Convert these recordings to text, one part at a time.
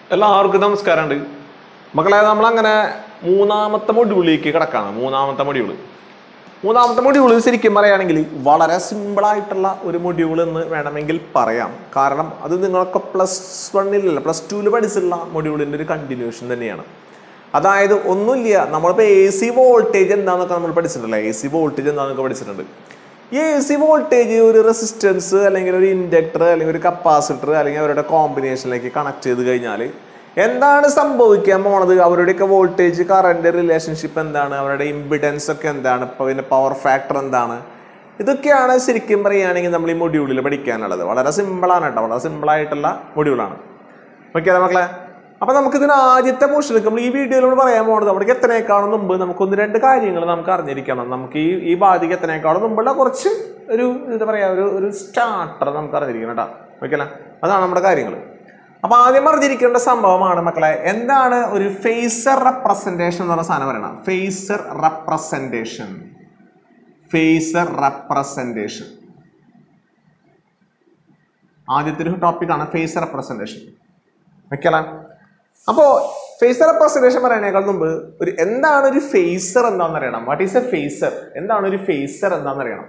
എല്ലാവർക്കും നമസ്കാരമുണ്ട് മക്കളെ നമ്മളങ്ങനെ മൂന്നാമത്തെ മൊഡ്യൂളിലേക്ക് കിടക്കാണ് മൂന്നാമത്തെ മൊഡ്യൂൾ മൂന്നാമത്തെ മൊഡ്യൂൾ ശരിക്കും പറയുകയാണെങ്കിൽ വളരെ സിമ്പിളായിട്ടുള്ള ഒരു മൊഡ്യൂൾ എന്ന് വേണമെങ്കിൽ പറയാം കാരണം അത് നിങ്ങളൊക്കെ പ്ലസ് വണ്ണിലല്ല പ്ലസ് ടുവിൽ പഠിച്ചിട്ടുള്ള മൊഡ്യൂളിൻ്റെ ഒരു കണ്ടിന്യൂഷൻ തന്നെയാണ് അതായത് ഒന്നുമില്ല നമ്മളിപ്പോൾ എ സി വോൾട്ടേജ് എന്താണെന്നൊക്കെ നമ്മൾ പഠിച്ചിട്ടുണ്ടല്ലോ എ സി വോൾട്ടേജ് എന്താണെന്നൊക്കെ പഠിച്ചിട്ടുണ്ട് ഈ എ സി വോൾട്ടേജ് ഒരു റെസിസ്റ്റൻസ് അല്ലെങ്കിൽ ഒരു ഇൻഡക്ടർ അല്ലെങ്കിൽ ഒരു കപ്പാസിറ്റർ അല്ലെങ്കിൽ അവരുടെ കോമ്പിനേഷനിലേക്ക് കണക്ട് ചെയ്ത് കഴിഞ്ഞാൽ എന്താണ് സംഭവിക്കാൻ പോണത് അവരുടെയൊക്കെ വോൾട്ടേജ് കറണ്ട് റിലേഷൻഷിപ്പ് എന്താണ് അവരുടെ ഇമ്പിഡൻസ് ഒക്കെ എന്താണ് ഇപ്പോൾ പിന്നെ പവർ ഫാക്ടർ എന്താണ് ഇതൊക്കെയാണ് ശരിക്കും പറയുകയാണെങ്കിൽ നമ്മൾ ഈ മൊഡ്യൂളിൽ പഠിക്കാനുള്ളത് വളരെ സിമ്പിളാണ് കേട്ടോ വളരെ സിമ്പിളായിട്ടുള്ള മൊഡ്യൂളാണ് ഓക്കെ മക്കളെ അപ്പൊ നമുക്ക് ഇതിന് ആദ്യത്തെ പോർഷൻ നമ്മൾ ഈ വീഡിയോയിലൂടെ പറയാൻ പോകുന്നത് അവിടേക്ക് എത്തനേക്കാളും മുമ്പ് നമുക്ക് ഒന്ന് രണ്ട് കാര്യങ്ങൾ നമുക്ക് അറിഞ്ഞിരിക്കണം നമുക്ക് ഈ ഈ ബാധിക്ക് എത്തനേക്കാളും മുമ്പുള്ള കുറച്ച് ഒരു എന്താ പറയാ ഒരു ഒരു സ്റ്റാർട്ടർ നമുക്ക് അറിഞ്ഞിരിക്കണം കേട്ടോ ഓക്കെ അല്ലേ അതാണ് നമ്മുടെ കാര്യങ്ങൾ അപ്പൊ ആദ്യം അറിഞ്ഞിരിക്കേണ്ട സംഭവമാണ് മക്കളെ എന്താണ് ഒരു ഫേസർ റെപ്രസെന്റേഷൻ എന്ന് പറഞ്ഞ സാധനം പറയണം ഫേസർ റെപ്രസെന്റേഷൻ ഫേസർ റെപ്രസെന്റേഷൻ ആദ്യത്തെ ഒരു ടോപ്പിക്കാണ് ഫേസർ റെപ്രസെന്റേഷൻ വെക്കലാം അപ്പോൾ ഫേസർ റെപ്രസെന്റേഷൻ പറയുന്നതിനേക്കാൾ മുമ്പ് ഒരു എന്താണ് ഒരു ഫേസർ എന്താണെന്ന് അറിയണം വാട്ട് ഈസ് എ ഫേസർ എന്താണ് ഒരു ഫേസർ എന്താണെന്ന് അറിയണം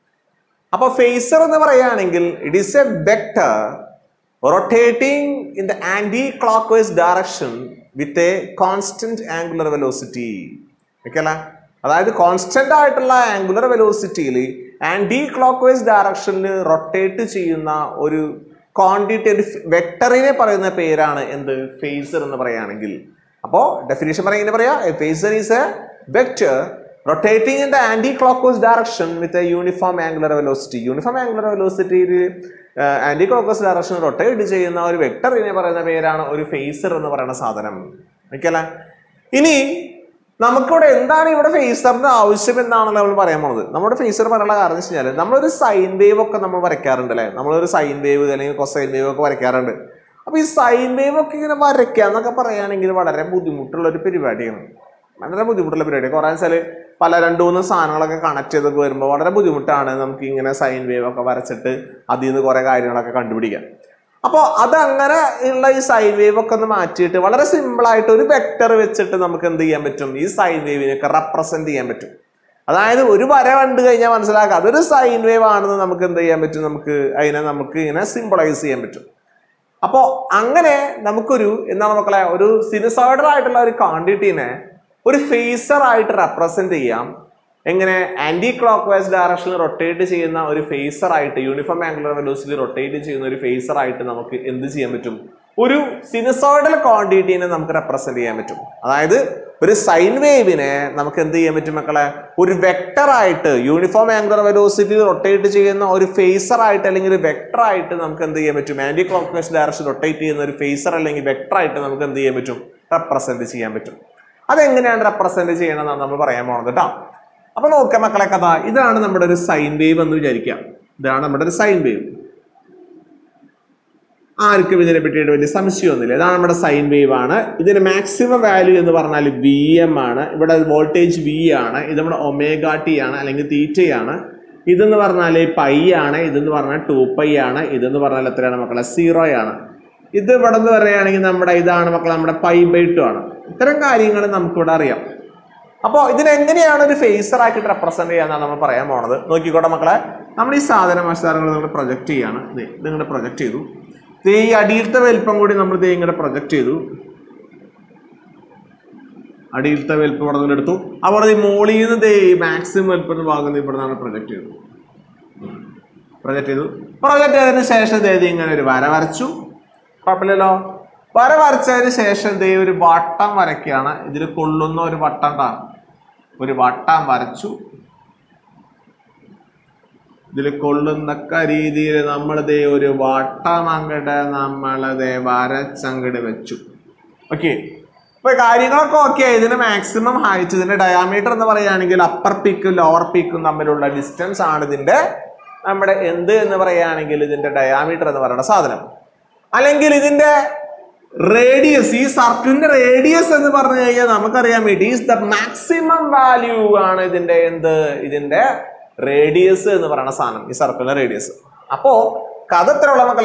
അപ്പോൾ ഫേസർ എന്ന് പറയുകയാണെങ്കിൽ it is a vector rotating in the anticlockwise direction with a constant angular velocity okay അതായത് കോൺസ്റ്റന്റ് ആയിട്ടുള്ള ആംഗുലർ വെലോസിറ്റിയിൽ ആന്റി ക്ലോക്ക് വൈസ് ഡയറക്ഷനിൽ റൊട്ടേറ്റ് ചെയ്യുന്ന ഒരു ക്വാണ്ടിറ്റി ഒരു വെക്ടറിനെ പറയുന്ന പേരാണ് എന്ത് ഫേസർ എന്ന് പറയുകയാണെങ്കിൽ അപ്പോൾ ഡെഫിനേഷൻ പറയുന്നത് പറയാ phasor is a vector rotating in the anticlockwise direction with a uniform angular velocity uniform angular വെലോസിറ്റിയിൽ anticlockwise direction rotate ചെയ്യുന്ന ഒരു വെക്ടറിനെ പറയുന്ന പേരാണ് ഒരു ഫേസർ എന്ന് പറയുന്ന സാധനം ഓക്കെ ഇനി നമുക്കിവിടെ എന്താണ് ഇവിടെ ഫേസറിന്റെ ആവശ്യം എന്നാണല്ലോ നമ്മൾ പറയാൻ പോണത് നമ്മുടെ ഫേസർ പറയാനുള്ള കാരണം വെച്ച് കഴിഞ്ഞാൽ നമ്മളൊരു സൈൻ വേവ് ഒക്കെ നമ്മൾ വരയ്ക്കാറുണ്ട് അല്ലേ നമ്മളൊരു സൈൻ വേവ് അല്ലെങ്കിൽ കൊസൈൻ വേവ് ഒക്കെ വരയ്ക്കാറുണ്ട് അപ്പൊ ഈ സൈൻ വേവ് ഒക്കെ ഇങ്ങനെ വരയ്ക്കുക എന്നൊക്കെ പറയുകയാണെങ്കിൽ വളരെ ബുദ്ധിമുട്ടുള്ള ഒരു പരിപാടിയാണ് വളരെ ബുദ്ധിമുട്ടുള്ള പരിപാടി കുറേ വെച്ചാൽ പല രണ്ട് മൂന്ന് സാധനങ്ങളൊക്കെ കണക്ട് ചെയ്തൊക്കെ വരുമ്പോൾ വളരെ ബുദ്ധിമുട്ടാണ് നമുക്ക് ഇങ്ങനെ സൈൻ വേവ് ഒക്കെ വരച്ചിട്ട് അതിൽ നിന്ന് കുറേ കാര്യങ്ങളൊക്കെ കണ്ടുപിടിക്കാൻ അപ്പോൾ അതങ്ങനെ ഉള്ള ഈ സൈൻ വേവ് ഒക്കെ ഒന്ന് മാറ്റിയിട്ട് വളരെ സിമ്പിൾ ആയിട്ട് ഒരു വെക്ടർ വെച്ചിട്ട് നമുക്ക് എന്ത് ചെയ്യാൻ പറ്റും ഈ സൈൻ വേവിനൊക്കെ റെപ്രസെന്റ് ചെയ്യാൻ പറ്റും അതായത് ഒരു വര കണ്ടു കഴിഞ്ഞാൽ മനസ്സിലാക്കാം അതൊരു സൈൻ വേവ് ആണെന്ന് നമുക്ക് എന്ത് ചെയ്യാൻ പറ്റും നമുക്ക് അതിനെ നമുക്ക് ഇങ്ങനെ സിമ്പിളൈസ് ചെയ്യാൻ പറ്റും അപ്പോൾ അങ്ങനെ നമുക്കൊരു എന്താണ് മക്കളെ ഒരു സിനുസോയിഡൽ ആയിട്ടുള്ള ഒരു ക്വാണ്ടിറ്റീനെ ഒരു ഫേസർ ആയിട്ട് റെപ്രസെന്റ് ചെയ്യാം എങ്ങനെ ആന്റി ക്ലോക്ക് വൈസ് ഡയറക്ഷനിൽ റൊട്ടേറ്റ് ചെയ്യുന്ന ഒരു ഫേസർ ആയിട്ട് യൂണിഫോം ആംഗുലർ വെലോസിറ്റി റൊട്ടേറ്റ് ചെയ്യുന്ന ഒരു ഫേസർ ആയിട്ട് നമുക്ക് എന്ത് ചെയ്യാൻ പറ്റും ഒരു സിനുസോയിഡൽ ക്വാണ്ടിറ്റീനെ നമുക്ക് റെപ്രസെന്റ് ചെയ്യാൻ പറ്റും അതായത് ഒരു സൈൻ വേവിനെ നമുക്ക് എന്ത് ചെയ്യാൻ പറ്റും മക്കളെ ഒരു വെക്ടർ ആയിട്ട് യൂണിഫോം ആംഗുലർ വെലോസിറ്റി റൊട്ടേറ്റ് ചെയ്യുന്ന ഒരു ഫേസർ ആയിട്ട് അല്ലെങ്കിൽ ഒരു വെക്ടർ ആയിട്ട് നമുക്ക് എന്ത് ചെയ്യാൻ പറ്റും anticlockwise direction rotate ചെയ്യുന്ന ഒരു ഫേസർ അല്ലെങ്കിൽ വെക്ടർ ആയിട്ട് നമുക്ക് എന്ത് ചെയ്യാൻ പറ്റും റെപ്രസെന്റ് ചെയ്യാൻ പറ്റും അതെങ്ങനെയാണ് റെപ്രസെന്റ് ചെയ്യണമെന്നാണ് നമ്മൾ പറയാൻ പോണത് കേട്ടോ അപ്പൊ നോക്കാം മക്കളെ കഥ ഇതാണ് നമ്മുടെ ഒരു സൈൻ വേവ് എന്ന് വിചാരിക്കാം ഇതാണ് നമ്മുടെ ഒരു സൈൻ വേവ് ആർക്കും ഇതിനെ പറ്റിയിട്ട് വലിയ സംശയമൊന്നുമില്ല ഇതാണ് നമ്മുടെ സൈൻ വേവ് ആണ് ഇതിന് മാക്സിമം വാല്യൂ എന്ന് പറഞ്ഞാൽ വി എം ആണ് ഇവിടെ വോൾട്ടേജ് വി ആണ് ഇത് നമ്മുടെ ഒമേഗ ടി ആണ് അല്ലെങ്കിൽ തീറ്റയാണ് ഇതെന്ന് പറഞ്ഞാൽ പൈ ആണ് ഇതെന്ന് പറഞ്ഞാൽ ടു പൈ ആണ് ഇതെന്ന് പറഞ്ഞാൽ എത്രയാണ് മക്കളെ സീറോ ആണ് ഇത് ഇവിടെ നിന്ന് പറയുകയാണെങ്കിൽ നമ്മുടെ ഇതാണ് മക്കളെ നമ്മുടെ പൈ ബൈ ടു ആണ് ഇത്തരം കാര്യങ്ങൾ നമുക്കിവിടെ അറിയാം അപ്പോൾ ഇതിനെങ്ങനെയാണ് ഒരു ഫേസർ ആക്കിയിട്ട് റെപ്രസെന്റ് ചെയ്യാന്നാണ് നമ്മൾ പറയാൻ പോണത് നോക്കിക്കോട്ടെ മക്കളെ നമ്മൾ ഈ സാധനം സാധനങ്ങൾ നിങ്ങൾ പ്രൊജക്ട് ചെയ്യാണ് ഇത് നിങ്ങളുടെ പ്രൊജക്ട് ചെയ്തു ഇത് ഈ അടിയിലത്തെ വലിപ്പം കൂടി നമ്മൾ ഇത് ഇങ്ങനെ പ്രൊജക്ട് ചെയ്തു അടിയിലത്തെ വലിപ്പം ഇവിടെ നിന്ന് എടുത്തു അവിടെ ഈ മോളിൽ നിന്ന് ദേ ഈ മാക്സിമം വലിപ്പം ഭാഗം ഇവിടെ നിന്നാണ് പ്രൊജക്ട് ചെയ്തത് പ്രൊജക്ട് ചെയ്തു പ്രൊജക്ട് ചെയ്തതിന് ശേഷം ദേ ഇത് ഇങ്ങനെ ഒരു വര വരച്ചു കുഴപ്പമില്ലല്ലോ വര വരച്ചതിന് ശേഷം ദേ ഒരു വട്ടം വരയ്ക്കുകയാണ് ഇതിൽ കൊള്ളുന്ന ഒരു വട്ടം ട്ടാ. ഒരു വട്ടം വരച്ചു ഇതിൽ കൊള്ളുന്നക്ക രീതിയിൽ നമ്മൾ ദേ ഒരു വട്ടം അങ്ങട് നമ്മളത് വരച്ചങ്ങട് വെച്ചു ഓക്കെ ഇപ്പൊ കാര്യങ്ങളൊക്കെ ഓക്കെ ഇതിന് മാക്സിമം ഹൈറ്റ് ഇതിന്റെ ഡയാമീറ്റർ എന്ന് പറയുകയാണെങ്കിൽ അപ്പർ പീക്കും ലോവർ പീക്കും തമ്മിലുള്ള ഡിസ്റ്റൻസ് ആണ് ഇതിന്റെ നമ്മുടെ എന്ത് എന്ന് പറയുകയാണെങ്കിൽ ഇതിന്റെ ഡയാമീറ്റർ എന്ന് പറയുന്ന സാധനം അല്ലെങ്കിൽ ഇതിന്റെ റേഡിയസ് ഈ സർക്കിളിന്റെ റേഡിയസ് എന്ന് പറഞ്ഞു കഴിഞ്ഞാൽ നമുക്കറിയാം it is the maximum value ആണ് ഇതിന്റെ എന്ത് ഇതിന്റെ റേഡിയസ് എന്ന് പറയുന്ന സാധനം ഈ സർക്കിളിന്റെ റേഡിയസ് അപ്പോ കഥ എത്ര ഉള്ള മക്കളെ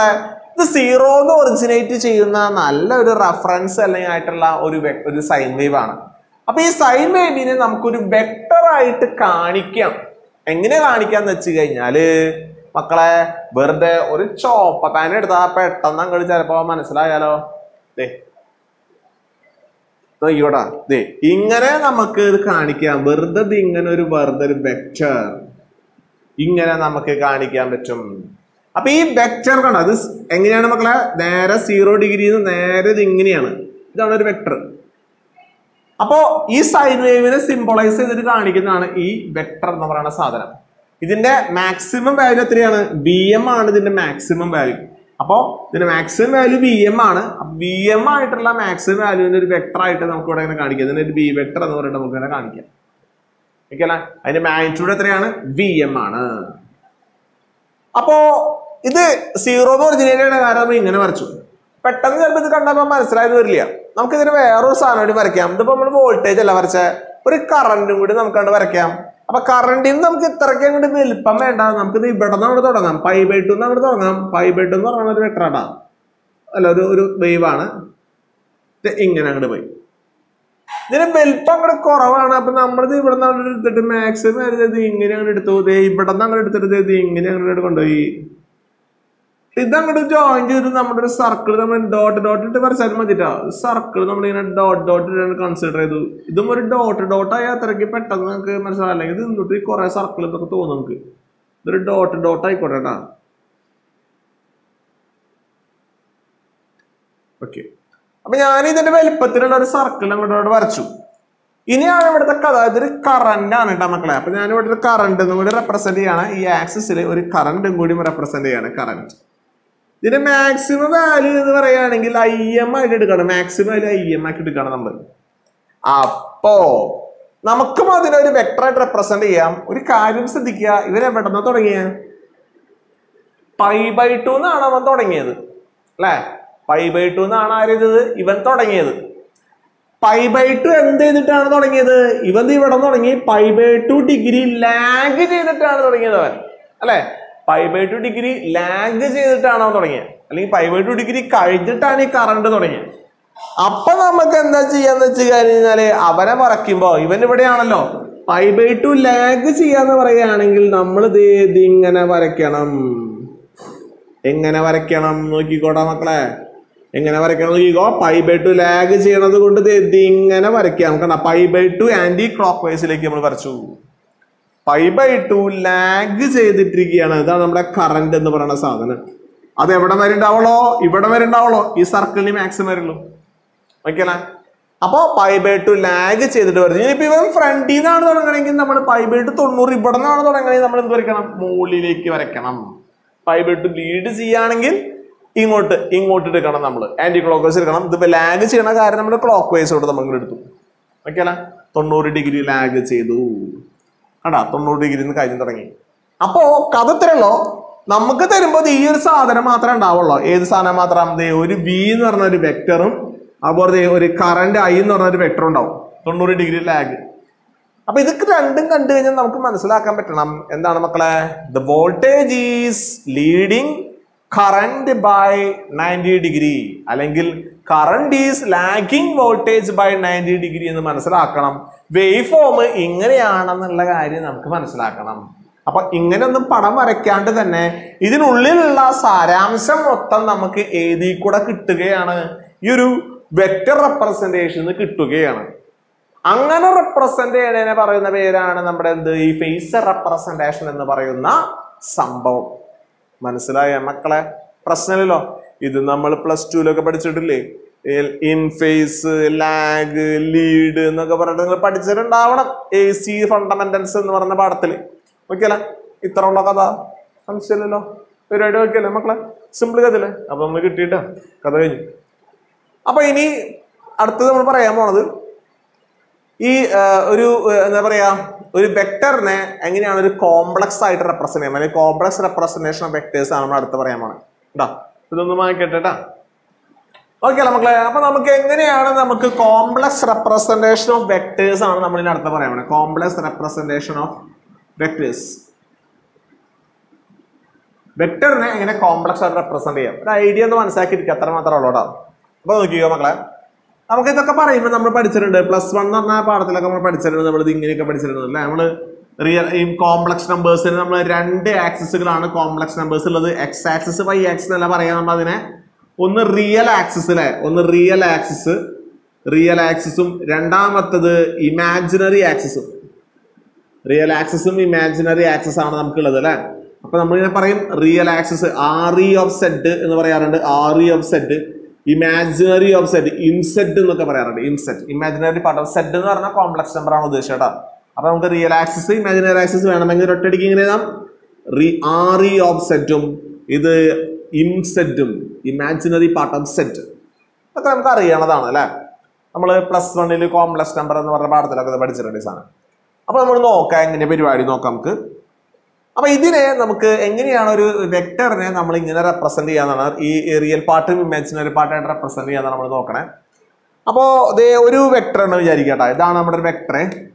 ഇത് സീറോന്ന് ഒറിജിനേറ്റ് ചെയ്യുന്ന നല്ലൊരു റെഫറൻസ് അല്ലെങ്കിൽ ആയിട്ടുള്ള ഒരു vec- ഒരു സൈൻ വേവ് ആണ് അപ്പൊ ഈ സൈൻ വേവിനെ നമുക്കൊരു വെക്ടർ ആയിട്ട് കാണിക്കാം എങ്ങനെ കാണിക്കാന്ന് വെച്ച് കഴിഞ്ഞാല് മക്കളെ വെറുതെ ഒരു ചോപ്പ പാൻ എടുത്താൽ പെട്ടെന്ന് അങ്ങോട്ട് ചിലപ്പോ മനസ്സിലായാലോ ദേ നോക്കിക്കോട്ടാ ദേ ഇങ്ങനെ നമുക്ക് ഇത് കാണിക്കാം വെറുതെ ഇത് ഇങ്ങനെ ഒരു വെറുതെ ഒരു വെക്ടർ ഇങ്ങനെ നമുക്ക് കാണിക്കാൻ പറ്റും അപ്പൊ ഈ വെക്ടർ കണ്ടോ അത് സ് എങ്ങനെയാണ് മക്കളെ നേരെ സീറോ ഡിഗ്രി നേരെ ഇത് ഇങ്ങനെയാണ് ഇതാണ് ഒരു വെക്ടർ അപ്പോ ഈ സൈൻ വേവിനെ സിംബോളൈസ് ചെയ്തിട്ട് കാണിക്കുന്നതാണ് ഈ വെക്ടർ എന്ന് പറയുന്ന സാധനം ഇതിന്റെ മാക്സിമം വാല്യൂ എത്രയാണ് വി എം ആണ് ഇതിന്റെ മാക്സിമം വാല്യൂ അപ്പോ ഇതിന്റെ മാക്സിമം വാല്യൂ വി എം ആണ് വി എം ആയിട്ടുള്ള മാക്സിമം വാല്യൂവിന്റെ ഒരു വെക്ടർ ആയിട്ട് നമുക്ക് ഇവിടെ ഇങ്ങനെ കാണിക്കാം ഇതിന്റെ ഒരു ബി വെക്ടർ എന്ന് പറഞ്ഞിട്ട് നമുക്ക് ഇങ്ങനെ കാണിക്കാം ഓക്കെ അല്ലേ അതിന്റെ മാഗ്നിറ്റ്യൂഡ് എത്രയാണ് വി എം ആണ് അപ്പോ ഇത് സീറോ എന്ന് ഒറിജിനേറ്റ് ചെയ്യുന്ന കാര്യം നമ്മൾ ഇങ്ങനെ വരച്ചു പെട്ടെന്ന് ചിലപ്പോൾ ഇത് കണ്ടപ്പോൾ മനസ്സിലായത് വരില്ല നമുക്ക് ഇതിന് വേറൊരു സാധനം കൂടി വരയ്ക്കാം ഇതിപ്പോ നമ്മൾ വോൾട്ടേജ് അല്ല വരച്ച ഒരു കറണ്ടും കൂടി നമുക്ക് കണ്ട് വരയ്ക്കാം അപ്പൊ കറണ്ടിൽ നിന്ന് നമുക്ക് ഇത്രയ്ക്ക് അങ്ങോട്ട് വലിപ്പം വേണ്ട നമുക്ക് ഇത് ഇവിടെ നിന്ന് അങ്ങോട്ട് തുടങ്ങാം പൈ ബൈ ടു നിന്ന് അങ്ങോട്ട് തുടങ്ങാം പൈ ബൈ ടു എന്ന് പറയുന്ന ഒരു വെക്ടറാണ് അല്ല ഒരു ഒരു വേവ് ആണ് ഇത് ഇങ്ങനെ അങ്ങോട്ട് പോയി ഇതിന് വലിപ്പം അങ്ങോട്ട് കുറവാണ് അപ്പൊ നമ്മളിത് ഇവിടെ നിന്ന് അങ്ങോട്ട് എടുത്തിട്ട് മാക്സിമം ഇത് ഇങ്ങനെ അങ്ങോട്ട് എടുത്തു ദേ ഇവിടെ നിന്ന് അങ്ങോട്ട് എടുത്തിട്ട് ദേ ഇത് ഇങ്ങനെ അങ്ങോട്ട് കൊണ്ടുപോയി ഇത് അങ്ങോട്ട് ജോയിൻ ചെയ്തിട്ട് നമ്മുടെ ഒരു സർക്കിൾ നമ്മൾ ഡോട്ട് ഡോട്ട് ഇട്ട് വരച്ചാലും മതിട്ടാ സർക്കിൾ നമ്മൾ ഇങ്ങനെ ഡോട്ട് ഡോട്ട് ഇട്ടാണ് കൺസിഡർ ചെയ്തു ഇതും ഒരു ഡോട്ട് ഡോട്ട് ആയ അത്രയ്ക്ക് പെട്ടെന്ന് നമുക്ക് മനസ്സിലാവും അല്ലെങ്കിൽ ഇത് നിന്നിട്ട് ഈ കുറെ സർക്കിൾ ഇതൊക്കെ തോന്നും നമുക്ക് ഇതൊരു ഡോട്ട് ഡോട്ട് ആയിക്കോട്ടെ കേട്ടാ ഓക്കെ അപ്പൊ ഞാൻ ഇതിന്റെ വലിപ്പത്തിലുള്ള ഒരു സർക്കിൾ അങ്ങോട്ട് വരച്ചു ഇനിയാണ് ഇവിടുത്തെ കഥ ഇതൊരു കറന്റ് ആണ് കേട്ടോ മക്കളെ അപ്പൊ ഞാൻ ഇവിടെ ഒരു കറണ്ട് കൂടി റെപ്രസെന്റ് ചെയ്യാണ് ഈ ആക്സിസിൽ ഒരു കറണ്ടും കൂടി റെപ്രസെന്റ് ചെയ്യാണ് കറന്റ് ഇതിന്റെ മാക്സിമം വാല്യൂ എന്ന് പറയുകയാണെങ്കിൽ ഐ എം ആയിട്ട് എടുക്കണം മാക്സിമം വാല്യൂ ഐ എം ആക്കി എടുക്കണം നമ്മൾ അപ്പോ നമുക്കും അതിനൊരു വെക്ടറായിട്ട് റെപ്രസെന്റ് ചെയ്യാം ഒരു കാര്യം ശ്രദ്ധിക്കുക ഇവൻ എവിടെ നിന്ന് തുടങ്ങിയ പൈ ബൈ ടു എന്നാണ് അവൻ തുടങ്ങിയത് അല്ലേ പൈ ബൈ ടു എന്നാണ് ആര് ചെയ്തത് ഇവൻ തുടങ്ങിയത് പൈ ബൈ ടു എന്ത് ചെയ്തിട്ടാണ് തുടങ്ങിയത് ഇവൻ ദേ ഇവിടെ തുടങ്ങി pi by two degree lag ചെയ്തിട്ടാണ് തുടങ്ങിയത് അവൻ അല്ലെ pi by two degree lag ചെയ്തിട്ടാണ് അവൻ തുടങ്ങിയത് അല്ലെങ്കിൽ പൈ ബൈ ടു ഡിഗ്രി കഴിഞ്ഞിട്ടാണ് ഈ കറണ്ട് തുടങ്ങിയത് അപ്പൊ നമുക്ക് എന്താ ചെയ്യാന്ന് വെച്ച് കഴിഞ്ഞാല് അവനെ മറക്കുമ്പോ ഇവൻ ഇവിടെയാണല്ലോ പൈ ബൈ ടു ലാഗ് ചെയ്യാന്ന് പറയുകയാണെങ്കിൽ നമ്മൾ ഇത് ഇങ്ങനെ വരയ്ക്കണം എങ്ങനെ വരയ്ക്കണം നോക്കിക്കോട്ടെ മക്കളെ എങ്ങനെ വരയ്ക്കണം നോക്കിക്കോ പൈ ബൈ ടു ലാഗ് ചെയ്യണത് കൊണ്ട് ദേ ഇത് ഇങ്ങനെ വരയ്ക്കാം കണ്ട pi by two anticlockwise വൈസിലേക്ക് നമ്മൾ വരച്ചു പൈ ബൈ ടു ലാഗ് ചെയ്തിട്ടിരിക്കുകയാണ് ഇതാണ് നമ്മുടെ കറന്റ് എന്ന് പറയുന്ന സാധനം അത് എവിടെ വരെ ഉണ്ടാവുള്ളോ ഇവിടെ വരെ ഉണ്ടാവുള്ളോ ഈ സർക്കിളിന് മാക്സിമം വരുള്ളൂ ഓക്കെ അല്ലേ അപ്പോ പൈ ബൈ ടു ലാഗ് ചെയ്തിട്ട് വരുന്നത് ഇനിയിപ്പോ ഇവൻ ഫ്രണ്ടിൽ നിന്നാണ് തുടങ്ങണമെങ്കിൽ നമ്മൾ പൈ ബൈ ടു തൊണ്ണൂറ് ഇവിടെ നിന്നാണ് തുടങ്ങണമെങ്കിൽ നമ്മൾ എന്ത് വരയ്ക്കണം മുകളിലേക്ക് വരയ്ക്കണം പൈ ബൈ ടു ലീഡ് ചെയ്യുകയാണെങ്കിൽ ഇങ്ങോട്ട് ഇങ്ങോട്ട് എടുക്കണം നമ്മൾ ആന്റി ക്ലോക്ക് വൈസ് എടുക്കണം ഇതിപ്പോ ലാഗ് ചെയ്യണ കാര്യം നമ്മൾ ക്ലോക്ക് വൈസോട് നമ്മൾ ഇങ്ങോട്ട് എടുത്തു ഓക്കെ അല്ല തൊണ്ണൂറ് ഡിഗ്രി ലാഗ് ചെയ്തു കണ്ടാ തൊണ്ണൂറ് ഡിഗ്രി കഴിഞ്ഞ് തുടങ്ങി അപ്പോ കഥ ഇത്രയുള്ളോ നമുക്ക് തരുമ്പോ ഇത് ഈ ഒരു സാധനം മാത്രമേ ഉണ്ടാവുള്ളൂ ഏത് സാധനം മാത്രം ദേ ഒരു വി എന്ന് പറഞ്ഞ ഒരു വെക്ടറും അതുപോലെ ദേ ഒരു കറന്റ് ഐ എന്ന് പറഞ്ഞ ഒരു വെക്ടറും ഉണ്ടാവും തൊണ്ണൂറ് ഡിഗ്രി ലാഗ് അപ്പൊ ഇതൊക്കെ രണ്ടും കണ്ടു കഴിഞ്ഞാൽ നമുക്ക് മനസ്സിലാക്കാൻ പറ്റണം എന്താണ് മക്കളെ the voltage is leading current by ninety degree അല്ലെങ്കിൽ current is lagging voltage by ninety degree എന്ന് മനസ്സിലാക്കണം വേവ് ഫോം ഇങ്ങനെയാണെന്നുള്ള കാര്യം നമുക്ക് മനസ്സിലാക്കണം അപ്പൊ ഇങ്ങനെയൊന്നും പടം വരയ്ക്കാണ്ട് തന്നെ ഇതിനുള്ളിലുള്ള സാരാംശം മൊത്തം നമുക്ക് ഏതിൽ കൂടെ കിട്ടുകയാണ് ഈ ഒരു വെക്ടർ റെപ്രസെന്റേഷൻ കിട്ടുകയാണ് അങ്ങനെ റെപ്രസെന്റ് ചെയ്യണതിനെ പറയുന്ന പേരാണ് നമ്മുടെ എന്ത് ഈ ഫേസർ റെപ്രസെന്റേഷൻ എന്ന് പറയുന്ന സംഭവം മനസ്സിലായ മക്കളെ പ്രശ്നമില്ലല്ലോ ഇത് നമ്മൾ പ്ലസ് ടുവിലൊക്കെ പഠിച്ചിട്ടില്ലേ ഇൻ ഫേസ് ലാഗ് ലീഡ് എന്നൊക്കെ പറഞ്ഞിട്ട് നിങ്ങൾ പഠിച്ചിട്ടുണ്ടാവണം എ സി ഫണ്ടമെന്റൽസ് എന്ന് പറഞ്ഞ പാഠത്തിൽ ഓക്കെ അല്ല ഇത്ര ഉള്ള കഥ സംശയമില്ലല്ലോ പരിപാടി ഓക്കെ മക്കളെ സിമ്പിൾ കഥയില്ലേ അപ്പൊ നമ്മൾ കിട്ടിയിട്ടാ കഥ കഴിഞ്ഞു അപ്പൊ ഇനി അടുത്തത് നമ്മൾ പറയാൻ പോണത് ഈ ആ, ഒരു ആ, എന്താ പറയാ ഒരു വെക്ടറിനെ എങ്ങനെയാണ് ഒരു കോംപ്ലക്സ് ആയിട്ട് റെപ്രസെന്റ് ചെയ്യാം അല്ലെങ്കിൽ കോംപ്ലക്സ് റെപ്രസെന്റേഷൻ ഓഫ് വെക്ടേഴ്സ് ആണ് നമ്മൾ അടുത്ത് പറയാൻ പോണത് കേട്ടാ ഇതൊന്നും വാങ്ങിക്കട്ടെ ഓക്കെ മക്കളെ അപ്പൊ നമുക്ക് എങ്ങനെയാണ് നമുക്ക് കോംപ്ലക്സ് റെപ്രസെന്റേഷൻ ഓഫ് വെക്ടേഴ്സ് ആണ് നമ്മൾ ഇനി അടുത്ത് പറയാൻ പോണത് കോംപ്ലക്സ് റെപ്രസെന്റേഷൻ ഓഫ് വെക്ടേഴ്സ് വെക്ടറിനെ എങ്ങനെ കോംപ്ലക്സ് ആയിട്ട് റെപ്രസെന്റ് ചെയ്യാം ഒരു ഐഡിയ ഒന്ന് മനസ്സിലാക്കിയിരിക്കുക അത്ര മാത്രമേ ഉള്ളൂടാ അപ്പൊ നോക്കിയോ മക്കളെ നമുക്ക് ഇതൊക്കെ പറയുമ്പോൾ നമ്മൾ പഠിച്ചിട്ടുണ്ട് പ്ലസ് വൺ എന്ന് പറഞ്ഞ പാഠത്തിലൊക്കെ നമ്മൾ പഠിച്ചിട്ടുണ്ട് നമ്മൾ ഇത് ഇങ്ങനെയൊക്കെ പഠിച്ചിട്ടുണ്ട് അല്ലേ നമ്മൾ റിയൽ ഈ കോംപ്ലക്സ് നമ്പേഴ്സിന് നമ്മൾ രണ്ട് ആക്സിസുകളാണ് കോംപ്ലക്സ് നമ്പേഴ്സ് ഉള്ളത് എക്സ് ആക്സിസ് വൈ ആക്സിസ് എന്നല്ല പറയാം നമ്മൾ അതിനെ ഒന്ന് റിയൽ ആക്സിസ് അല്ലേ ഒന്ന് റിയൽ ആക്സിസ് റിയൽ ആക്സിസും രണ്ടാമത്തത് ഇമാജിനറി ആക്സിസും റിയൽ ആക്സിസും ഇമാജിനറി ആക്സിസ് ആണ് നമുക്കുള്ളത് അല്ലേ അപ്പൊ നമ്മളിങ്ങനെ പറയും real axis R E of Z എന്ന് പറയാറുണ്ട് R E of Z imaginary of Z in Z എന്നൊക്കെ പറയാറുണ്ട് in Z imaginary part of Z എന്ന് പറഞ്ഞാൽ കോംപ്ലക്സ് നമ്പർ ആണ് ഉദ്ദേശിച്ചത് കേട്ടോ അപ്പൊ നമുക്ക് റിയൽ ആക്സിസ് ഇമാജിനറി ആക്സിസ് വേണമെങ്കിൽ ഒറ്റയടിക്ക് ഇങ്ങനെ എഴുതാം റി ആർ ഇ ഓഫ് സെറ്റും ഇത് ഇൻസെഡും ഇമാജിനറി പാർട്ട് ഓഫ് സെറ്റ് അതൊക്കെ നമുക്ക് അറിയണതാണ് അല്ലേ നമ്മൾ പ്ലസ് വണ്ണിൽ കോംപ്ലക്സ് നമ്പർ എന്ന് പറഞ്ഞ പാഠത്തിലൊക്കെ ഇത് പഠിച്ചിട്ടുണ്ട് ഈ സാധനം അപ്പൊ നമ്മൾ നോക്കാം എങ്ങനെ പരിപാടി നോക്കാം നമുക്ക് അപ്പൊ ഇതിനെ നമുക്ക് എങ്ങനെയാണ് ഒരു വെക്ടറിനെ നമ്മൾ ഇങ്ങനെ റെപ്രസെന്റ് ചെയ്യാന്നാണ് ഈ റിയൽ പാർട്ടും ഇമാജിനറി പാർട്ടായിട്ട് റെപ്രസെന്റ് ചെയ്യാന്നാണ് നമ്മൾ നോക്കണേ അപ്പോ ദേ ഒരു വെക്ടർ എന്ന് വിചാരിക്കട്ടെ ഇതാണ് നമ്മുടെ ഒരു വെക്ടർ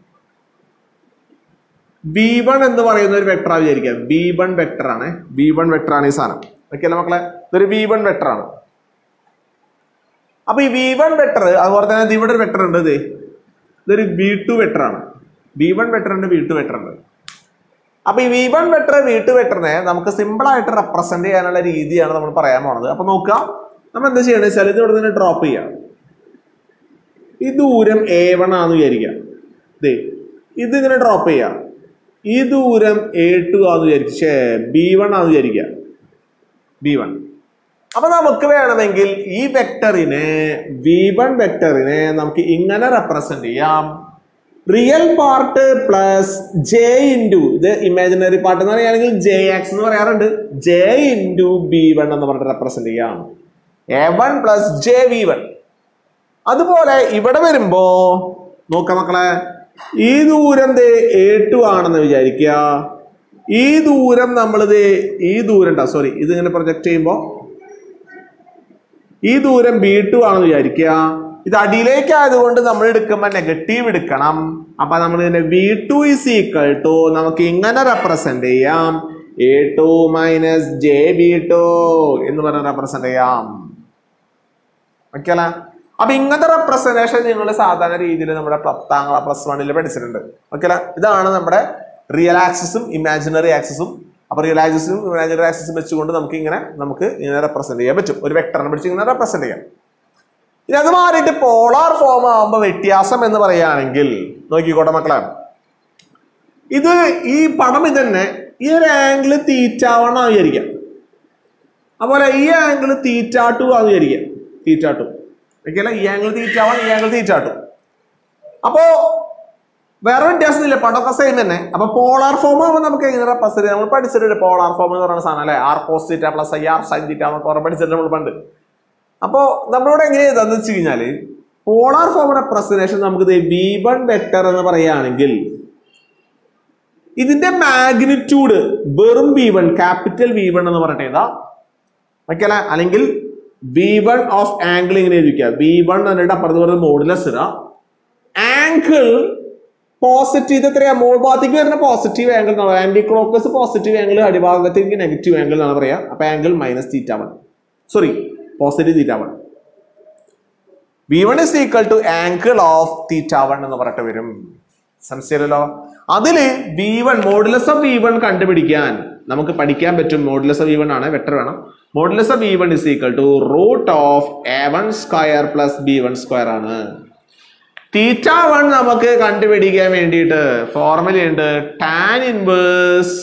ബി വൺ എന്ന് പറയുന്ന ഒരു വെക്ടർ വിചാരിക്കാം ബി വൺ വെക്ടർ ആണ് ബി വൺ വെക്ടർ ആണ് ഈ സാധനം ഓക്കെ അല്ലേ മക്കളെ ഇതൊരു ബി വൺ വെക്ടർ ആണ് അപ്പൊ ഈ വി വൺ വെക്ടർ അതുപോലെ തന്നെ ദേ ഇവിടെ ഒരു വെക്ടർ ഉണ്ട് ഇത് ഇതൊരു ബി ടു വെക്ടർ ആണ് ബി വൺ വെക്ടർ ഉണ്ട് ബി ടു വെക്ടർ ഉണ്ട് അപ്പൊ ഈ V one vector V two വെക്ടറിനെ നമുക്ക് സിമ്പിൾ ആയിട്ട് റെപ്രസെന്റ് ചെയ്യാനുള്ള രീതിയാണ് നമ്മൾ പറയാൻ പോണത് അപ്പൊ നോക്കാം നമ്മൾ എന്താ ചെയ്യണമെന്ന് വെച്ചാൽ ഇത് ഇവിടെ നിന്ന് ഡ്രോപ്പ് ചെയ്യാം ഈ ദൂരം എ വൺ ആണെന്ന് വിചാരിക്കാം ദേ ഇതിങ്ങനെ ഡ്രോപ്പ് ചെയ്യാം ഈ ദൂരം എ ടു ആണെന്ന് വിചാരിക്കും ഷേ ബി വൺ ആണെന്ന് വിചാരിക്കാം ബി വൺ അപ്പൊ നമുക്ക് വേണമെങ്കിൽ ഈ വെക്ടറിനെ വി വൺ വെക്ടറിനെ നമുക്ക് ഇങ്ങനെ റെപ്രസെന്റ് ചെയ്യാം real part plus J into ഇത് ഇമാജിനറി പാർട്ട് എന്ന് പറയുകയാണെങ്കിൽ ജെ എക്സ് എന്ന് പറയാറുണ്ട് ജെ ഇൻറ്റു ബി വൺ എന്ന് പറഞ്ഞിട്ട് റെപ്രസെന്റ് ചെയ്യാം A one plus J V one അതുപോലെ ഇവിടെ വരുമ്പോ നോക്കാം മക്കളെ ഈ ദൂരം ദേ എ ടു ആണെന്ന് വിചാരിക്കുക ഈ ദൂരം നമ്മളിത് ഈ ദൂരം ഉണ്ടാവും സോറി ഇത് ഇങ്ങനെ പ്രൊജക്ട് ചെയ്യുമ്പോൾ ഈ ദൂരം ബി ടു ആണെന്ന് വിചാരിക്കുക ഇത് അടിയിലേക്ക് ആയതുകൊണ്ട് നമ്മൾ എടുക്കുമ്പോൾ നെഗറ്റീവ് എടുക്കണം അപ്പൊ നമ്മൾ ഇതിനെ V two is equal to നമുക്ക് ഇങ്ങനെ റെപ്രസെന്റ് ചെയ്യാം A two minus J B two എന്ന് പറഞ്ഞ് റെപ്രസെന്റ് ചെയ്യാം ഓക്കെ അല്ല അപ്പൊ ഇങ്ങനത്തെ റെപ്രസെന്റേഷൻ നിങ്ങൾ സാധാരണ രീതിയിൽ നമ്മുടെ പത്താം ക്ലാസ് പ്ലസ് വണ്ണിൽ പഠിച്ചിട്ടുണ്ട് ഓക്കെ അല്ല ഇതാണ് നമ്മുടെ റിയൽ ആക്സിസും ഇമാജിനറി ആക്സിസും അപ്പൊ റിയൽ ആക്സിസും ഇമാജിനറി ആക്സിസും വെച്ചുകൊണ്ട് നമുക്ക് ഇങ്ങനെ നമുക്ക് ഇങ്ങനെ റെപ്രസെന്റ് ചെയ്യാൻ പറ്റും ഒരു വെക്ടറിനെ പിടിച്ച് ഇങ്ങനെ റെപ്രസെന്റ് ചെയ്യാം ഇനി അത് മാറിയിട്ട് പോളാർ ഫോം ആകുമ്പോൾ വ്യത്യാസം എന്ന് പറയുകയാണെങ്കിൽ നോക്കിക്കോട്ടെ മക്കളെ ഇത് ഈ പടം ഇതന്നെ ഈ ഒരു ആംഗിൾ തീറ്റാവണം വിചാരിക്കാം അതുപോലെ ഈ ആംഗിൾ തീറ്റ ടു ആണെന്ന് വിചാരിക്കാം തീറ്റ ടു ഓക്കെ ഈ ആംഗിൾ തീറ്റ വൺ ഈ ആംഗിൾ തീറ്റ ടു അപ്പോ വേറെ വ്യത്യാസമില്ല പടമൊക്കെ സെയിം തന്നെ അപ്പൊ പോളാർ ഫോം ആകുമ്പോൾ നമുക്ക് എങ്ങനെ റെപ്രസെന്റ് നമ്മൾ പഠിച്ചിട്ടുണ്ട് പോളാർ ഫോം എന്ന് പറയുന്ന സാധനം അല്ലെ R cos theta plus I R sine theta എന്നൊക്കെ പറഞ്ഞ് പഠിച്ചിട്ടുണ്ട് നമ്മൾ പണ്ട് അപ്പോ നമ്മളോട് എങ്ങനെ ചെയ്താന്ന് വെച്ച് കഴിഞ്ഞാല് പോളാർ ഫോം റെപ്രസെന്റേഷൻ നമുക്ക് വി വൺ വെക്ടർ എന്ന് പറയുകയാണെങ്കിൽ ഇതിന്റെ മാഗ്നിറ്റ്യൂഡ് വെറും V one capital V one എന്ന് പറഞ്ഞിട്ട് ഏതാ ഓക്കെ അല്ലെ അല്ലെങ്കിൽ വി വൺ ഓഫ് ആംഗിൾ ഇങ്ങനെ എഴുതിക്കുക വി വൺ എന്നിട്ട് അപ്പുറത്ത് പറയുന്നത് മോഡുലസ് ഇടുക ആംഗിൾ പോസിറ്റീവ് ഇത് എത്രയാ മോൾ ഭാഗത്തേക്ക് വരുന്ന positive angle anticlockwise positive angle അടിഭാഗത്തേക്ക് നെഗറ്റീവ് ആംഗിൾ എന്നാണ് പറയാ അപ്പൊ angle minus theta one sorry positive theta one V one is equal to angle of theta one എന്ന് പറഞ്ഞിട്ട് വരും സംശയമല്ലോ അതില് V one modulus of V one കണ്ടുപിടിക്കാൻ നമുക്ക് പഠിക്കാൻ പറ്റും മോഡുലസ് ഓഫ് വി വൺ ആണ് വെക്ടർ വേണം modulus of V one is equal to root of A one square plus B one square ആണ് തീറ്റ വൺ നമുക്ക് കണ്ടുപിടിക്കാൻ വേണ്ടിയിട്ട് ഫോർമുല ഉണ്ട് tan inverse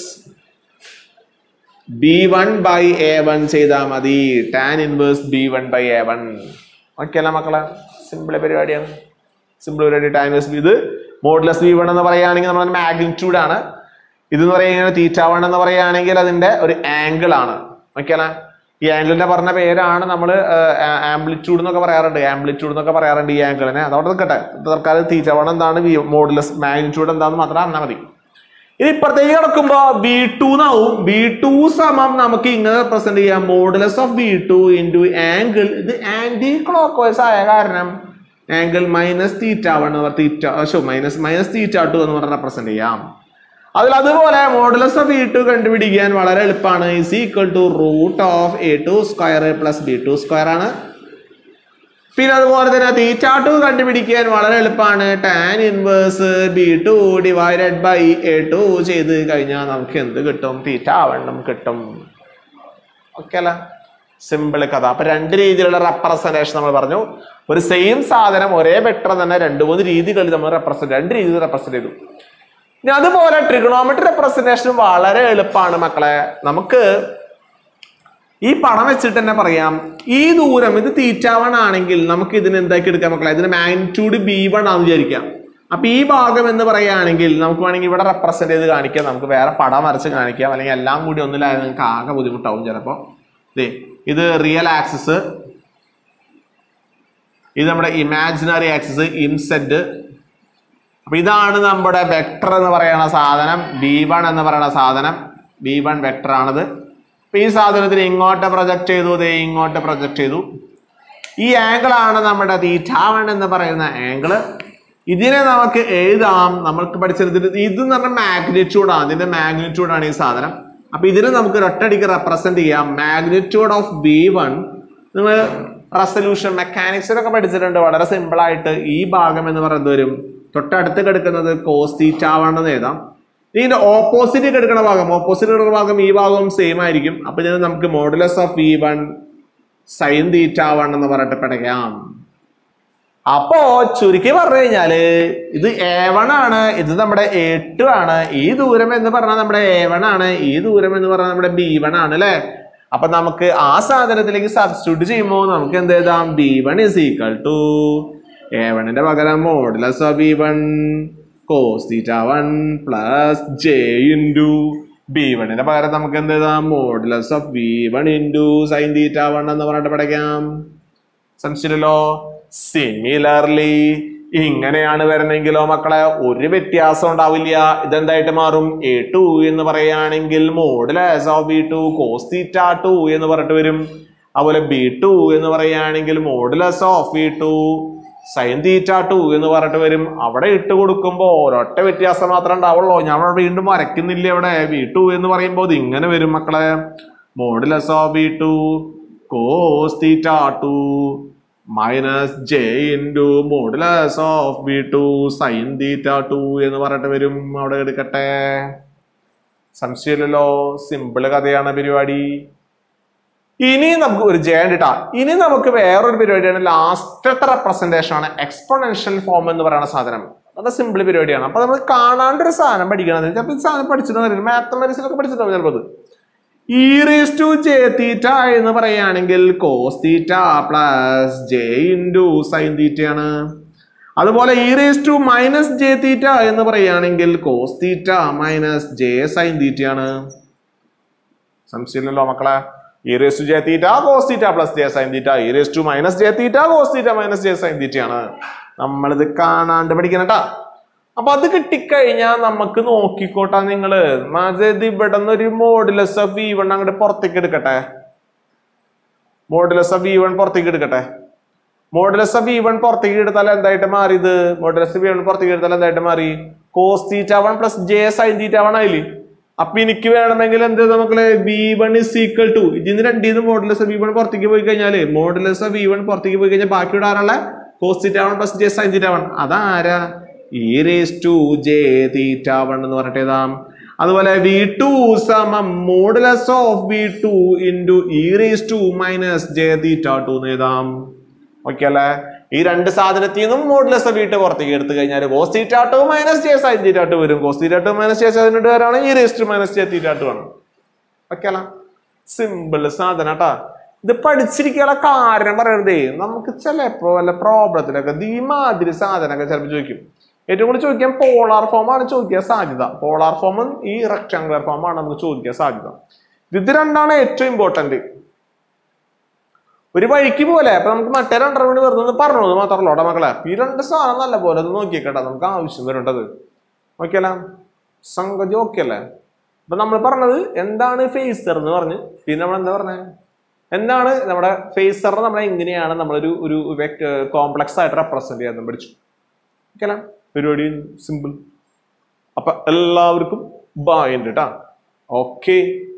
B one by A one ചെയ്താൽ മതി tan inverse B one by A one okay അല്ല മക്കളെ simple പരിപാടിയാണ് സിമ്പിൾ പരിപാടി ടാൻ ഇൻവേഴ്സ് ഇത് മോഡ്ലസ് ബി വൺ എന്ന് പറയുകയാണെങ്കിൽ നമ്മുടെ മാഗ്നിറ്റ്യൂഡ് ആണ് ഇതെന്ന് പറയുന്നത് തീറ്റ വൺ എന്ന് പറയുകയാണെങ്കിൽ അതിന്റെ ഒരു ആംഗിൾ ആണ് ഓക്കെ അല്ലേ ഈ ആംഗിളിന്റെ പറഞ്ഞ പേരാണ് നമ്മൾ ആംപ്ലിറ്റ്യൂഡ് എന്നൊക്കെ പറയാറുണ്ട് ആംപ്ലിറ്റ്യൂഡ് എന്നൊക്കെ പറയാറുണ്ട് ഈ ആംഗിളിനെ അതോടെ നിൽക്കട്ടെ തൽക്കാലം തീറ്റ വൺ എന്താണ് മോഡുലസ് മാഗ്നിറ്റ്യൂഡ് എന്താണെന്ന് മാത്രം അറിഞ്ഞാൽ മതി ഇനി ഇപ്പുറത്തേക്ക് കിടക്കുമ്പോ വി ടു എന്നാവും വി ടു സമം നമുക്ക് ഇങ്ങനെ റെപ്രസെന്റ് ചെയ്യാം modulus of V two into angle ഇത് ആന്റി ക്ലോക്ക് വൈസ് ആയ കാരണം ആംഗിൾ മൈനസ് തീറ്റ വൺ എന്ന് പറഞ്ഞ തീറ്റ ഷോ മൈനസ് മൈനസ് തീറ്റ ടു എന്ന് പറഞ്ഞ് റെപ്രസെന്റ് ചെയ്യാം അതിൽ അതുപോലെ മോഡുലസ് ഓഫ് ഇ ടു കണ്ടുപിടിക്കാൻ വളരെ എളുപ്പമാണ് is equal to root of A two square plus B two square ആണ് പിന്നെ അതുപോലെ തന്നെ തീറ്റ ടു കണ്ടുപിടിക്കാൻ വളരെ എളുപ്പമാണ് tan inverse B two divided by A two ചെയ്ത് കഴിഞ്ഞാൽ നമുക്ക് എന്ത് കിട്ടും തീറ്റ വണ്ണം കിട്ടും ഓക്കെ അല്ല സിമ്പിൾ കഥ അപ്പൊ രണ്ട് രീതിയിലുള്ള റെപ്രസെന്റേഷൻ നമ്മൾ പറഞ്ഞു ഒരു സെയിം സാധനം ഒരേ വെക്ടർ തന്നെ രണ്ട് മൂന്ന് രീതികളിൽ നമ്മൾ റെപ്രസെന്റ് രണ്ട് രീതിയിൽ റെപ്രസെന്റ് ചെയ്തു ഇനി അതുപോലെ ട്രിഗണോമെട്രി റെപ്രസെന്റേഷൻ വളരെ എളുപ്പമാണ് മക്കളെ നമുക്ക് ഈ പടം വെച്ചിട്ട് തന്നെ പറയാം ഈ ദൂരം ഇത് തീറ്റ വൺ ആണെങ്കിൽ നമുക്ക് ഇതിന് എന്താക്കി എടുക്കാം മക്കളെ ഇതിന് മാഗ്നിറ്റ്യൂഡ് ബി വൺ ആണെന്ന് വിചാരിക്കാം അപ്പൊ ഈ ഭാഗം എന്ന് പറയുകയാണെങ്കിൽ നമുക്ക് വേണമെങ്കിൽ ഇവിടെ റെപ്രസെന്റ് ചെയ്ത് കാണിക്കാം നമുക്ക് വേറെ പടം വരച്ച് കാണിക്കാം അല്ലെങ്കിൽ എല്ലാം കൂടി ഒന്നിലായത് നിങ്ങൾക്ക് ആകെ ബുദ്ധിമുട്ടാവും ചിലപ്പോൾ ദേ ഇത് റിയൽ ആക്സിസ് ഇത് നമ്മുടെ ഇമാജിനറി ആക്സിസ് ഇൻസെറ്റ് അപ്പൊ ഇതാണ് നമ്മുടെ വെക്ടർ എന്ന് പറയുന്ന സാധനം ബി വൺ എന്ന് പറയുന്ന സാധനം ബി വൺ വെക്ടർ ആണിത് അപ്പൊ ഈ സാധനത്തിന് ഇങ്ങോട്ട് പ്രൊജക്ട് ചെയ്തു ദേ ഇങ്ങോട്ട് പ്രൊജക്ട് ചെയ്തു ഈ ആംഗിൾ ആണ് നമ്മുടെ തീറ്റാവൺ എന്ന് പറയുന്ന ആംഗിൾ ഇതിനെ നമുക്ക് എഴുതാം നമ്മൾക്ക് പഠിച്ചത് ഇത് എന്ന് പറഞ്ഞ മാഗ്നിറ്റ്യൂഡാണ് ഇതിന്റെ മാഗ്നിറ്റ്യൂഡാണ് ഈ സാധനം അപ്പൊ ഇതിനെ നമുക്ക് ഒറ്റയടിക്ക് റെപ്രസെന്റ് ചെയ്യാം മാഗ്നിറ്റ്യൂഡ് ഓഫ് ബി വൺ നിങ്ങൾ റെസൊല്യൂഷൻ മെക്കാനിക്സിലൊക്കെ പഠിച്ചിട്ടുണ്ട് വളരെ സിമ്പിൾ ആയിട്ട് ഈ ഭാഗം എന്ന് പറയുന്നത് വരും തൊട്ടടുത്ത് കിടക്കുന്നത് കോസ് തീറ്റാവണെന്ന് എഴുതാം ഇതിന്റെ ഓപ്പോസിറ്റ് കിടക്കുന്ന ഭാഗം ഓപ്പോസിറ്റ് കിടക്കുന്ന ഭാഗം ഈ ഭാഗവും സെയിം ആയിരിക്കും അപ്പൊ ഇത് നമുക്ക് modulus of V one sine theta one എന്ന് പറഞ്ഞിട്ട് പഠിക്കാം അപ്പോ ചുരുക്കി പറഞ്ഞു കഴിഞ്ഞാല് ഇത് എ വൺ ആണ് ഇത് നമ്മുടെ എ ടു ആണ് ഈ ദൂരം എന്ന് പറഞ്ഞാൽ നമ്മുടെ എ വൺ ആണ് ഈ ദൂരം എന്ന് പറഞ്ഞാൽ നമ്മുടെ ബി വൺ ആണ് അല്ലെ അപ്പൊ നമുക്ക് ആ സാധനത്തിലേക്ക് സബ്സ്റ്റിറ്റ്യൂട്ട് ചെയ്യുമ്പോൾ നമുക്ക് എന്ത് എഴുതാം B one is equal to A വണ്ണിന്റെ പകരം modulus of B one cos theta one plus J into B വണ്ണിന്റെ പകരം നമുക്ക് എന്ത് എഴുതാം modulus of B one into sine theta one എന്ന് പറഞ്ഞിട്ട് പഠിക്കാം സംശയമില്ലല്ലോ സിമിലർലി ഇങ്ങനെയാണ് വരണമെങ്കിലോ മക്കളെ ഒരു വ്യത്യാസം ഉണ്ടാവില്ല ഇതെന്തായിട്ട് മാറും എ ടു എന്ന് പറയുകയാണെങ്കിൽ modulus of B two cos theta two എന്ന് പറഞ്ഞിട്ട് വരും അതുപോലെ ബി ടു എന്ന് പറയുകയാണെങ്കിൽ modulus of B two sine theta two എന്ന് പറഞ്ഞിട്ട് വരും അവിടെ ഇട്ട് കൊടുക്കുമ്പോൾ ഒരൊറ്റ വ്യത്യാസം മാത്രമേ ഉണ്ടാവുള്ളൂ ഞാൻ അവിടെ വീണ്ടും വരയ്ക്കുന്നില്ല ഇവിടെ ബി ടു എന്ന് പറയുമ്പോൾ ഇത് ഇങ്ങനെ വരും മക്കളെ modulus of B two cos theta two minus J into modulus of B two sine theta two എന്ന് പറഞ്ഞിട്ട് വരും അവിടെ എടുക്കട്ടെ സംശയമില്ലല്ലോ സിമ്പിൾ കഥയാണ് പരിപാടി ഇനി നമുക്ക് ഒരു ജെ ഉണ്ട് ട്ടാ ഇനി നമുക്ക് വേറൊരു പരിപാടിയാണ് ലാസ്റ്റത്തെ റെപ്രസെന്റേഷൻ ആണ് എക്സ്പൊണൻഷ്യൽ ഫോം എന്ന് പറയുന്ന സാധനം അത് സിമ്പിൾ പരിപാടിയാണ് അപ്പൊ നമ്മൾ കാണാണ്ട് ഒരു സാധനം പഠിക്കണം ചിലപ്പോൾ ഈ സാധനം പഠിച്ചിട്ടുണ്ടാവില്ല മാത്തമാറ്റിക്സിലൊക്കെ പഠിച്ചിട്ടുണ്ടാവും ചിലപ്പോൾ അത് E raise to J theta എന്ന് പറയുകയാണെങ്കിൽ cos theta plus J into sine തീറ്റയാണ് അതുപോലെ E raise to minus J theta എന്ന് പറയുകയാണെങ്കിൽ cos theta minus J sine തീറ്റയാണ് സംശയമില്ലല്ലോ മക്കളെ E raise to J theta cos theta plus J sine theta E raise to minus J theta cos theta minus J sine തീറ്റയാണ് നമ്മളിത് കാണാണ്ട് പഠിക്കണം കേട്ടാ അപ്പൊ അത് കിട്ടിക്കഴിഞ്ഞാൽ നമുക്ക് നോക്കിക്കോട്ടാ നിങ്ങള് ഇത് ഇവിടെ നിന്ന് ഒരു മോഡുലസ് ഓഫ് വി വൺ അങ്ങോട്ട് പുറത്തേക്ക് എടുക്കട്ടെ മോഡുലസ് ഓഫ് വി വൺ പുറത്തേക്ക് എടുക്കട്ടെ മോഡുലസ് ഓഫ് വി വൺ പുറത്തേക്ക് എടുത്താൽ എന്തായിട്ട് മാറി ഇത് മോഡുലസ് വി വൺ പുറത്തേക്ക് എടുത്താൽ എന്തായിട്ട് മാറി cos theta one plus J sine theta one ആയില്ലേ അപ്പൊ എനിക്ക് വേണമെങ്കിൽ എന്ത് നമുക്ക് V one is equal to ഇതിന് രണ്ടീന്ന് മോഡുലസ് വി വൺ പുറത്തേക്ക് പോയി കഴിഞ്ഞാല് മോഡുലസ് വി വൺ പുറത്തേക്ക് പോയി കഴിഞ്ഞാൽ ബാക്കിയുടെ ആരാളെ cos theta one plus J sine theta one അതാരാ E raise to J theta one എന്ന് പറഞ്ഞിട്ട് എഴുതാം അതുപോലെ വി ടു സമം modulus of V two into E raise to minus J theta two എന്ന് എഴുതാം ഓക്കെ അല്ലേ ഈ രണ്ട് സാധനത്തിൽ നിന്നും മോഡുലസ് വി ടു പുറത്തേക്ക് എടുത്തു കഴിഞ്ഞാൽ cos theta two minus J sine theta two വരും cos theta two minus J sine two വരാണ് E raise to minus J theta two ആണ് ഓക്കെ അല്ല സിമ്പിൾ സാധനം കേട്ടാ ഇത് പഠിച്ചിരിക്കാനുള്ള കാരണം പറയണതേ നമുക്ക് ചിലപ്പോ വല്ല പ്രോബ്ലത്തിലൊക്കെ ഈ മാതിരി സാധനമൊക്കെ ചിലപ്പോൾ ചോദിക്കും ഏറ്റവും കൂടുതൽ ചോദിക്കാൻ പോളാർ ഫോം ആണ് ചോദിക്കാൻ സാധ്യത പോളാർ ഫോമും ഈ റെക്ടാങ്കുലർ ഫോം ആണ് നമുക്ക് ചോദിക്കാൻ സാധ്യത ഇത് രണ്ടാണ് ഏറ്റവും ഇമ്പോർട്ടന്റ് ഒരു വഴിക്ക് പോലെ അപ്പൊ നമുക്ക് മറ്റേ രണ്ടര മണി വെറുതെ ഒന്ന് പറഞ്ഞു എന്ന് മാത്രമല്ല ഓടെ മക്കളെ ഈ രണ്ട് സാധനം നല്ല പോലെ ഒന്ന് നോക്കിയേക്കട്ടെ നമുക്ക് ആവശ്യം വരേണ്ടത് ഓക്കെ അല്ല സംഗതി ഓക്കെ അല്ലേ അപ്പൊ നമ്മൾ പറഞ്ഞത് എന്താണ് ഫേസർ എന്ന് പറഞ്ഞ് പിന്നെ നമ്മൾ എന്താ പറഞ്ഞേ എന്താണ് നമ്മുടെ ഫേസർ നമ്മൾ എങ്ങനെയാണ് നമ്മളൊരു ഒരു കോംപ്ലക്സ് ആയിട്ട് റെപ്രസെന്റ് ചെയ്യാൻ പഠിച്ചു ഓക്കെ അല്ല പരിപാടി സിമ്പിൾ അപ്പൊ എല്ലാവർക്കും ബായ് ഉണ്ട് കേട്ടാ ഓക്കെ